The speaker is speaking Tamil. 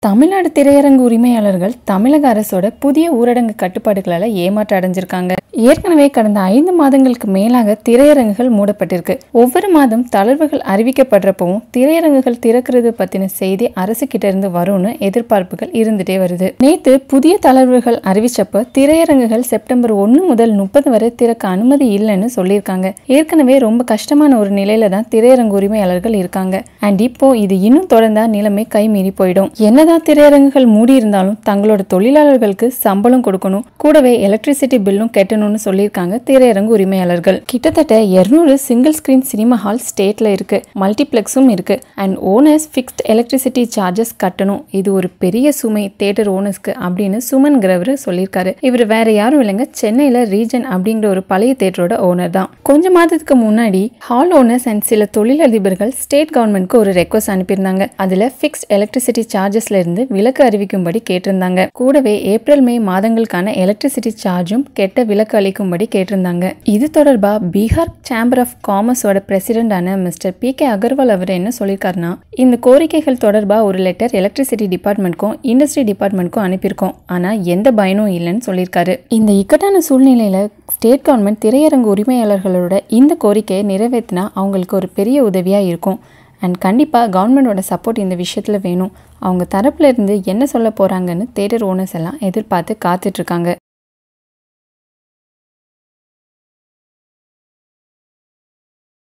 தமிழ்நாடு திரையரங்கு உரிமையாளர்கள் தமிழக அரசோட புதிய ஊரடங்கு கட்டுப்பாடுகளால ஏமாற்ற அடைஞ்சிருக்காங்க ஏற்கனவே கடந்த ஐந்து மாதங்களுக்கு மேலாக திரையரங்குகள் மூடப்பட்டிருக்கு ஒவ்வொரு மாதம் தளர்வுகள் அறிவிக்கப்படுறப்பவும் திரையரங்குகள் திறக்கிறது பத்தின செய்தி அரசு கிட்ட இருந்து வரும்னு எதிர்பார்ப்புகள் இருந்துட்டே வருது நேத்து புதிய தளர்வுகள் அறிவிச்சப்ப திரையரங்குகள் செப்டம்பர் ஒன்று முதல் முப்பது வரை திறக்க அனுமதி இல்லைன்னு சொல்லியிருக்காங்க ஏற்கனவே ரொம்ப கஷ்டமான ஒரு நிலையில தான் திரையரங்கு உரிமையாளர்கள் இருக்காங்க அண்ட் இப்போ இது இன்னும் தொடர்ந்தா நிலைமை கைமீறி போயிடும் என்னதான் திரையரங்குகள் மூடி இருந்தாலும் தங்களோட தொழிலாளர்களுக்கு சம்பளம் கொடுக்கணும் கூடவே எலக்ட்ரிசிட்டி பில்லும் கட்டணும்னு சொல்லியிருக்காங்க திரையரங்கு உரிமையாளர்கள் கிட்டத்தட்ட 200 சிங்கிள் ஸ்கிரீன் சினிமா ஹால் ஸ்டேட்ல இருக்கு மல்டிப்ளெக்ஸும் இருக்கு and owners fixed electricity charges கட்டணும் இது ஒரு பெரிய சுமை தேட்டர் ஓனர்ஸ்க்கு அப்படின்னு சுமன்கிறவர் சொல்லியிருக்காரு இவர் வேற யாரும் இல்லைங்க சென்னையில ரீஜன் அப்படிங்கிற ஒரு பழைய தேட்டரோட ஓனர் தான் கொஞ்ச மாதத்துக்கு முன்னாடி ஹால் ஓனர்ஸ் அண்ட் சில தொழிலதிபர்கள் ஸ்டேட் கவர்மெண்ட்க்கு ஒரு ரெக்வஸ்ட் அனுப்பியிருந்தாங்க அதுல ஃபிக்ஸ்ட் எலக்ட்ரிசிட்டி சார்ஜஸ்ல இருந்து விலக்கு அறிவிக்கும்படி கேட்டிருந்தாங்க கூடவே ஏப்ரல் மே மாதங்களுக்கான எலக்ட்ரிசிட்டி சார்ஜும் கெட்ட விலக்கு அளிக்கும்படி கேட்டிருந்தாங்க இது தொடர்பா பீகார் சேம்பர் ஆஃப் காமர்ஸோட பிரசிடென்டான மிஸ்டர் பி கே அகர்வால் அவர் என்ன சொல்லியிருக்காருன்னா இந்த கோரிக்கைகள் தொடர்பா ஒரு லெட்டர் எலக்ட்ரிசிட்டி டிபார்ட்மெண்ட்க்கும் இண்டஸ்ட்ரி டிபார்ட்மெண்ட்க்கும் அனுப்பியிருக்கோம் ஆனா எந்த பயனும் இல்லைன்னு சொல்லியிருக்காரு இந்த இக்கட்டான சூழ்நிலையில ஸ்டேட் கவர்மெண்ட் திரையரங்கு உரிமையாளர்களோட இந்த கோரிக்கையை நிறைவேற்றினா அவங்களுக்கு ஒரு பெரிய உதவியா இருக்கும் அண்ட் கண்டிப்பாக கவர்மெண்டோட சப்போர்ட் இந்த விஷயத்தில் வேணும் அவங்க தரப்புல இருந்து என்ன சொல்ல போகிறாங்கன்னு தேட்டர் ஓனர்ஸ் எல்லாம் எதிர்பார்த்து காத்துட்ருக்காங்க